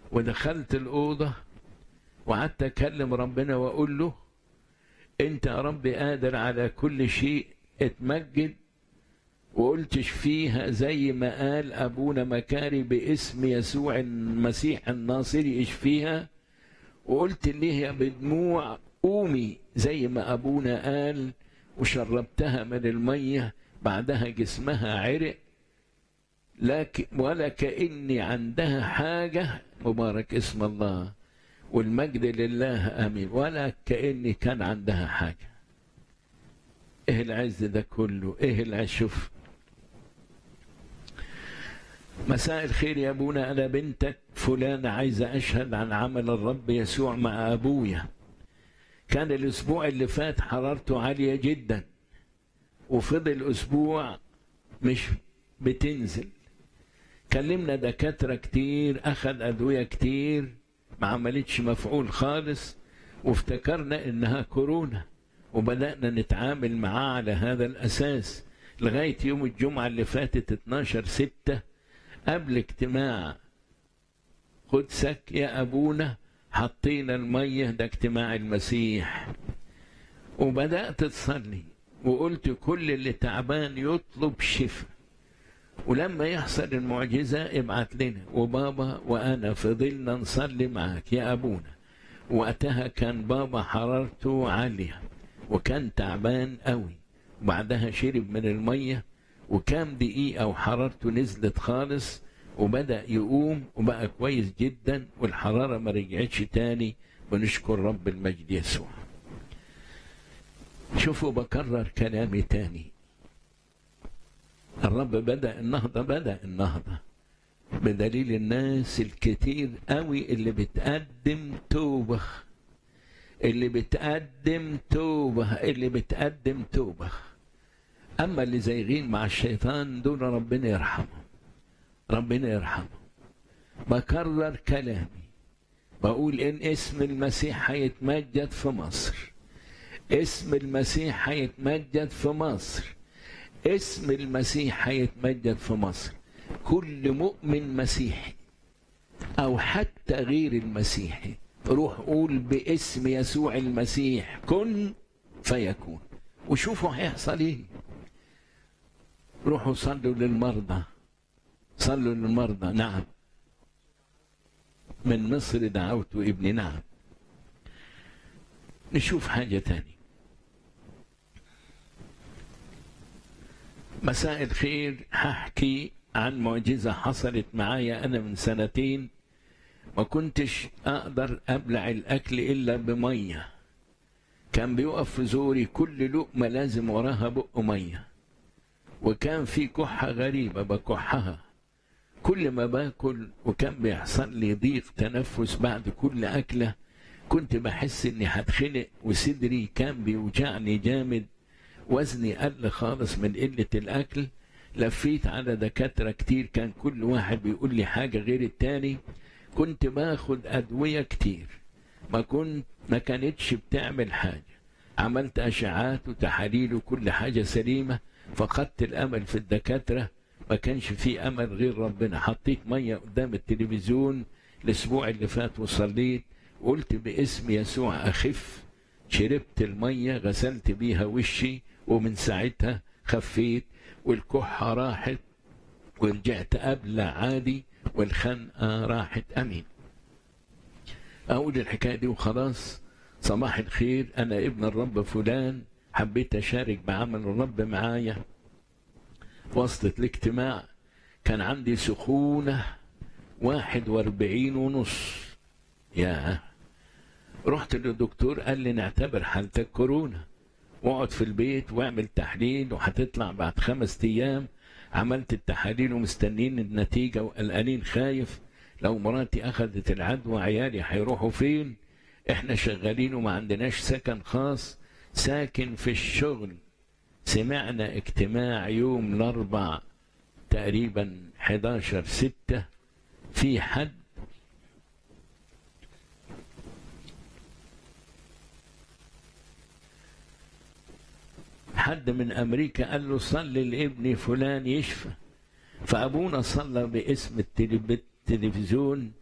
ودخلت الأوضة وقعدت أكلم ربنا وأقول له أنت يا رب قادر على كل شيء اتمجد وقلت اشفيها زي ما قال أبونا مكاري باسم يسوع المسيح الناصري اشفيها وقلت ليها بدموع قومي زي ما أبونا قال وشربتها من المية بعدها جسمها عرق لكن ولا كأني عندها حاجة مبارك اسم الله والمجد لله امين ولا كاني كان عندها حاجه ايه العز ده كله ايه العز شوف مساء الخير يا ابونا انا بنتك فلانة عايزة اشهد عن عمل الرب يسوع مع ابويا كان الاسبوع اللي فات حرارته عالية جدا وفضل اسبوع مش بتنزل كلمنا دكاترة كتير اخذ ادوية كتير ما عملتش مفعول خالص وافتكرنا انها كورونا وبدأنا نتعامل معاه على هذا الأساس لغاية يوم الجمعة اللي فاتت 12 ستة قبل اجتماع قدسك يا أبونا حطينا المية ده اجتماع المسيح وبدأت تصلي وقلت كل اللي تعبان يطلب شفاء ولما يحصل المعجزة ابعت لنا وبابا وأنا فضلنا نصلي معك يا أبونا وقتها كان بابا حرارته عالية وكان تعبان قوي وبعدها شرب من المية وكام دقيقة وحرارته نزلت خالص وبدأ يقوم وبقى كويس جدا والحرارة ما رجعتش تاني ونشكر رب المجد يسوع شوفوا بكرر كلامي تاني الرب بدأ النهضة بدأ النهضة بدليل الناس الكتير قوي اللي بتقدم توبة اللي بتقدم توبة اللي بتقدم توبة أما اللي زايغين مع الشيطان دول ربنا يرحمهم ربنا يرحمهم بكرر كلامي بقول إن اسم المسيح هيتمجد في مصر اسم المسيح هيتمجد في مصر اسم المسيح هيتمجد في مصر كل مؤمن مسيحي او حتى غير المسيحي روح قول باسم يسوع المسيح كن فيكون وشوفوا هيحصل ايه روحوا صلوا للمرضى صلوا للمرضى نعم من مصر دعوت ابني نعم نشوف حاجة تانية مساء الخير هحكي عن معجزة حصلت معايا أنا من سنتين ما كنتش أقدر أبلع الأكل إلا بمية كان بيقف في زوري كل لقمة لازم وراها بق مية وكان في كحة غريبة بكحها كل ما باكل وكان بيحصل لي ضيق تنفس بعد كل أكلة كنت بحس إني هتخنق وصدري كان بيوجعني جامد وزني قل خالص من قلة الأكل لفيت على دكاترة كتير كان كل واحد بيقول لي حاجة غير التاني كنت باخد أدوية كتير ما كنت ما كانتش بتعمل حاجة عملت أشعات وتحاليل وكل حاجة سليمة فقدت الأمل في الدكاترة ما كانش في أمل غير ربنا حطيت مية قدام التلفزيون الأسبوع اللي فات وصليت قلت باسم يسوع أخف شربت المية غسلت بيها وشي ومن ساعتها خفيت والكحة راحت ورجعت أبلع عادي والخنقة راحت أمين أقول الحكاية دي وخلاص صباح الخير أنا ابن الرب فلان حبيت أشارك بعمل الرب معايا وسط الاجتماع كان عندي سخونة واحد واربعين ونص يا رحت للدكتور قال لي نعتبر حالتك كورونا واقعد في البيت واعمل تحليل وهتطلع بعد خمس ايام عملت التحاليل ومستنين النتيجة وقلقانين خايف لو مراتي أخذت العدوى عيالي هيروحوا فين احنا شغالين وما عندناش سكن خاص ساكن في الشغل سمعنا اجتماع يوم الأربع تقريبا 11 ستة في حد حد من امريكا قال له صلي لابني فلان يشفى فابونا صلى باسم التلفزيون